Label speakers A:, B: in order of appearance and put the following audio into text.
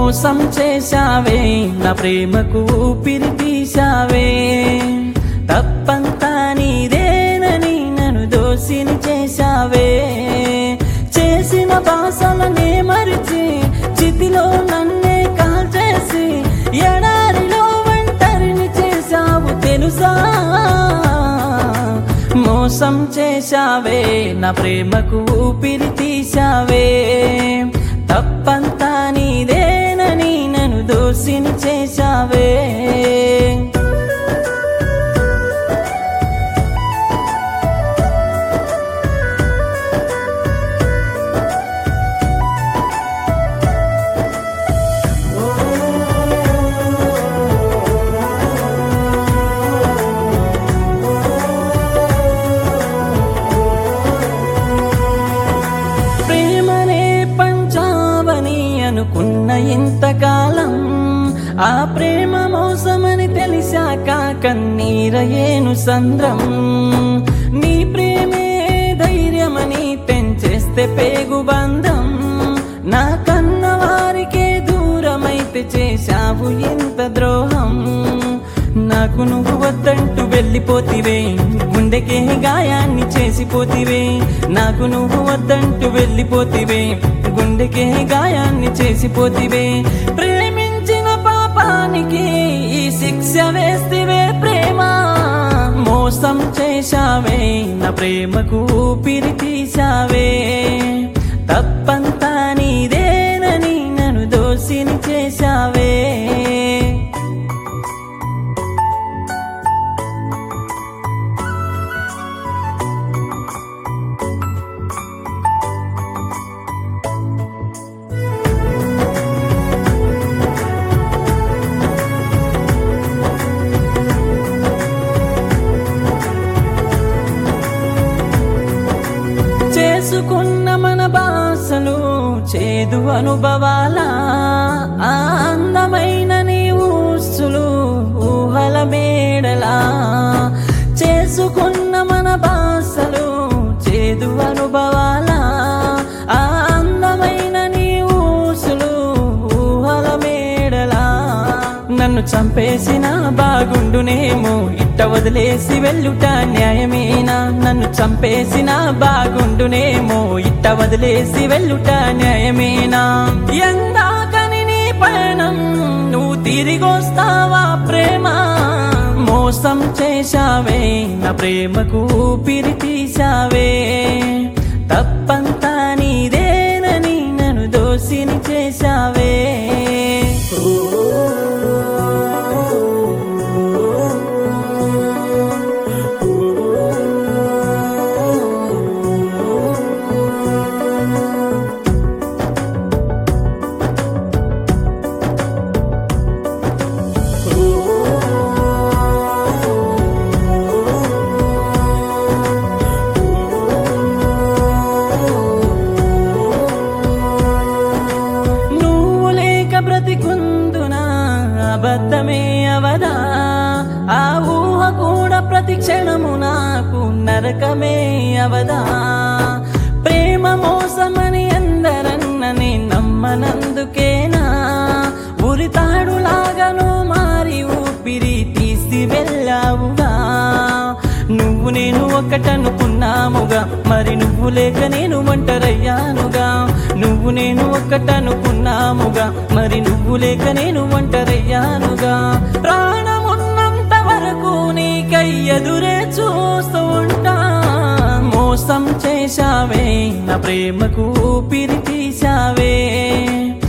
A: మోసం చేశావే నా ప్రేమకు ఊపిరి తీశావే తప్పంతా నీదేనని నన్ను దోసిని చేశావే చేసిన బాసలనే మరిచి చితిలో నన్నే కాల్చేసి ఎడారిలో ఒంటరిని చేశావు తెలుసా మోసం చేశావే నా ప్రేమకు ఊపిరి తీశావే తప్పంతా నీదేనని నన్ను దోసిని చేశావే ప్రేమనే పంచావని అనుకున్న ఇంతకాలం ఆ ప్రేమ మోసమని తెలిసాక కన్నీరయేను సంద్రం నీ ప్రేమే ధైర్యమని తెంచేస్తే పేగు బంధం నా కన్న వారికే దూరమైతే చేశావు ఇంత ద్రోహం నాకు నువ్వు వద్దంటూ వెళ్ళిపోతివే గుండెకే గాయాన్ని చేసిపోతివే నాకు నువ్వు వద్దంటూ వెళ్ళిపోతివే గుండెకే గాయాన్ని చేసిపోతివే ప్రేమించిన పాపానికి ఈ శిక్ష వేస్తివే ప్రేమ మోసం చేశావే నా ప్రేమకు ఊపిరి తీశావే తప్పంతా నీదేనని నన్ను దోసిని చేశావే చేసుకున్న మన బాసలు చేదు అనుభవాల ఆ అందమైన నీ ఊసులు ఊహల మేడలా చేసుకున్న మన బాసలు చేదు అనుభవాల ఆ అందమైన నీ ఊసులు ఊహల మేడలా నన్ను చంపేసిన బాగుండునేమో ఇట్ట వదిలేసి వెళ్ళుట న్యాయమేనా నన్ను చంపేసిన బాగుండునేమో ఇట్ట వదిలేసి వెళ్ళుట న్యాయమేనా ఎందాకని నీ పయనం నువ్వు తిరిగొస్తావా ప్రేమ మోసం చేశావే నా ప్రేమకు ఊపిరి తీశావే తప్పంతా నీదేనని నన్ను దోసిని చేశావే నువ్వు లేక బ్రతికుందున అబద్ధమే అవదా ఆ ఊహ కూడా ప్రతి క్షణము నాకు నరకమే అవదా ప్రేమ మోసమని అందరన్నని నమ్మనందుకేనా ఉరితాడులాగను మారి ఊపిరి తీసి వెళ్ళావుగా నువ్వు నేను ఒకటనుకున్నాముగా మరి నువ్వు లేక నేను ఒంటరయ్యానుగా నువ్వు నేను ఒక్కటనుకున్నాముగా మరి నువ్వు లేక నేను ఒంటరయ్యానుగా ప్రాణమున్నంత వరకు నీకై ఎదురే చూస్తూ ఉంటా మోసం చేశావే నా ప్రేమకు ఊపిరి తీశావే